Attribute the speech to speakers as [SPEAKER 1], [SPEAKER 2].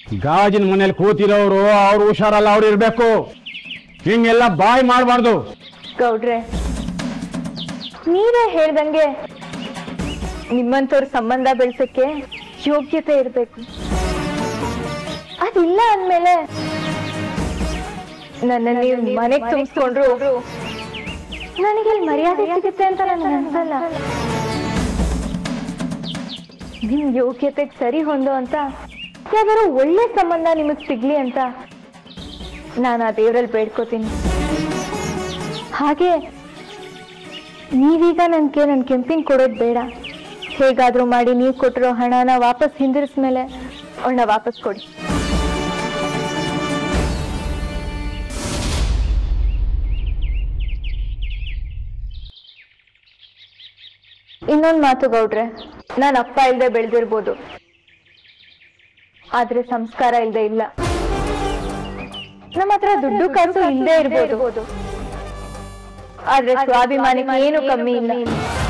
[SPEAKER 1] ಗಾಜಿನ ಮನೇಲಿ ಕೂತಿರೋರು ಅವ್ರು ಹುಷಾರಲ್ಲ ಅವ್ರು ಇರ್ಬೇಕು ಹಿಂಗೆಲ್ಲ ಬಾಯ್ ಮಾಡಬಾರ್ದು
[SPEAKER 2] ಗೌಡ್ರೆ ನೀವೇ ಹೇಳ್ದಂಗೆ ನಿಮ್ಮಂತವ್ರ ಸಂಬಂಧ ಬೆಳ್ಸಕ್ಕೆ ಯೋಗ್ಯತೆ ಇರ್ಬೇಕು ಅದಿಲ್ಲ ಅಂದ್ಮೇಲೆ ನನ್ನ ನೀವು ಮನೆಗ್ ತುಂಬಿಸ್ಕೊಂಡ್ರು ನನಗೆ ಇಲ್ಲಿ ಮರ್ಯಾದೆ ಸಿಗುತ್ತೆ ಅಂತ ನನಗೆ ಅನ್ಸಲ್ಲ ನಿಮ್ ಯೋಗ್ಯತೆಗೆ ಸರಿ ಹೊಂದೋ ಅಂತ ಯಾವ್ದಾದ್ರು ಒಳ್ಳೆ ಸಂಬಂಧ ನಿಮಗ್ ಸಿಗ್ಲಿ ಅಂತ ನಾನು ಆ ದೇವರಲ್ಲಿ ಬೇಡ್ಕೋತೀನಿ ಹಾಗೆ ನೀವೀಗ ನನ್ಗೆ ನನ್ನ ಕೆಂಪಿಂಗ್ ಕೊಡೋದು ಬೇಡ ಹೇಗಾದ್ರೂ ಮಾಡಿ ನೀವು ಕೊಟ್ಟಿರೋ ಹಣನ ವಾಪಸ್ ಹಿಂದಿರಿಸ್ಮೇಲೆ ಅವಳನ್ನ ವಾಪಸ್ ಕೊಡಿ ಇನ್ನೊಂದು ಮಾತು ಗೌಡ್ರೆ ನಾನು ಅಪ್ಪ ಇಲ್ದೆ ಬೆಳೆದಿರ್ಬೋದು ಆದ್ರೆ ಸಂಸ್ಕಾರ ಇಲ್ದೆ ಇಲ್ಲ ನಮ್ಮ ಹತ್ರ ದುಡ್ಡು ಕಾಸು ಇಲ್ಲದೆ ಇರ್ಬೋದು ಆದ್ರೆ ಸ್ವಾಭಿಮಾನಕ್ಕೆ ಏನು ಕಮ್ಮಿ ಇಲ್ಲ